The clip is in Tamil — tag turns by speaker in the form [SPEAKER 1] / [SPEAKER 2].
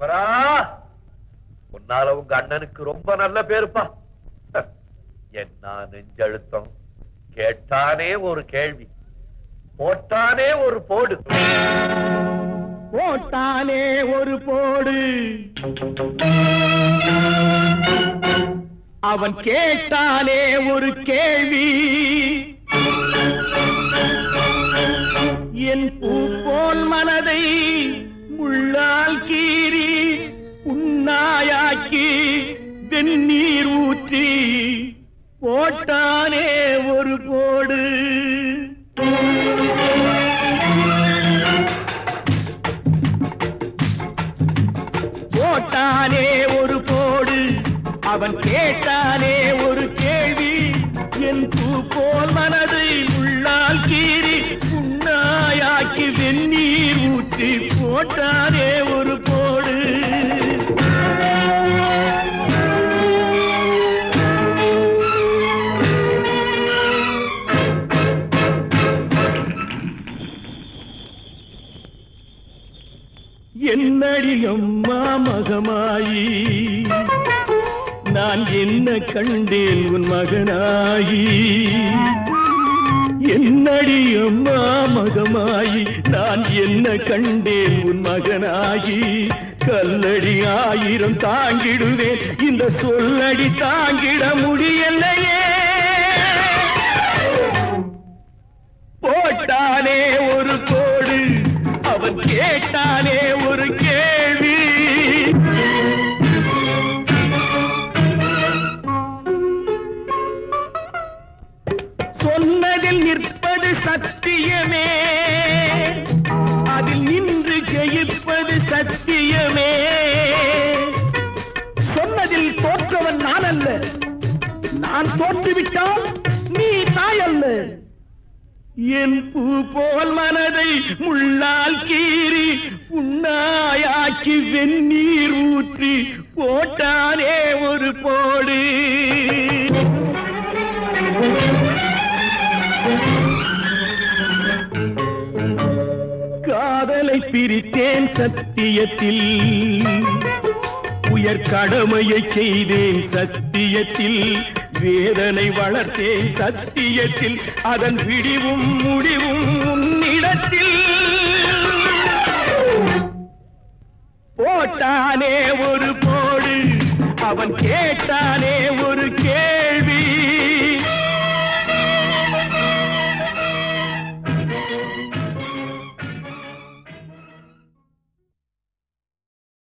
[SPEAKER 1] குமரா உன்னால உங்க அண்ணனுக்கு ரொம்ப நல்ல பேருப்பா என்ன நெஞ்சழுத்தம் கேட்டானே ஒரு கேள்வி போட்டானே ஒரு போடு
[SPEAKER 2] போட்டானே ஒரு போடு அவன் கேட்டானே ஒரு கேள்வி என் பூ போல் மனதை முள்ளால் கீறி உண்ணாயாக்கி வெந்நீர் ஊற்றி போட்டானே ஒரு போடு போட்டானே ஒரு போடு அவன் கேட்டானே ஒரு கேள்வி என் பூ போல் மனதை உள்ளால் கீறி புண்ணாயாக்கி வெந்நீர் ஊற்றி போட்டானே ஒரு போடு என்னடி அம்மா மகமாயி நான் என்ன கண்டேன் உன் மகனாயி என்னடி அம்மா மகமாயி நான் என்ன கண்டேன் உன் மகனாயி கல்லடி ஆயிரம் தாங்கிடுவேன் இந்த சொல்லடி தாங்கிட முடியலையே போட்டானே ஒரு கோடு அவன் கேட்டானே ஒரு கேள்வி சொன்னதில் நிற்பது சத்தியமே அதில் நின்று ஜெயிப்பது சத்தியமே சொன்னதில் தோற்றவன் நான் அல்ல நான் தோற்றுவிட்டால் நீ தாய் அல்ல என் பூ போல் மனதை முள்ளால் கீறி புண்ணாயாக்கி வெந்நீர் ஊற்றி போட்டானே ஒரு போடு காதலை பிரித்தேன் சத்தியத்தில் உயர் கடமையை செய்தேன் சத்தியத்தில் வேதனை வளர்த்தேன் சத்தியத்தில் அதன் விடிவும் முடிவும் உன்னிடத்தில் போட்டானே ஒரு போடு அவன் கேட்டான்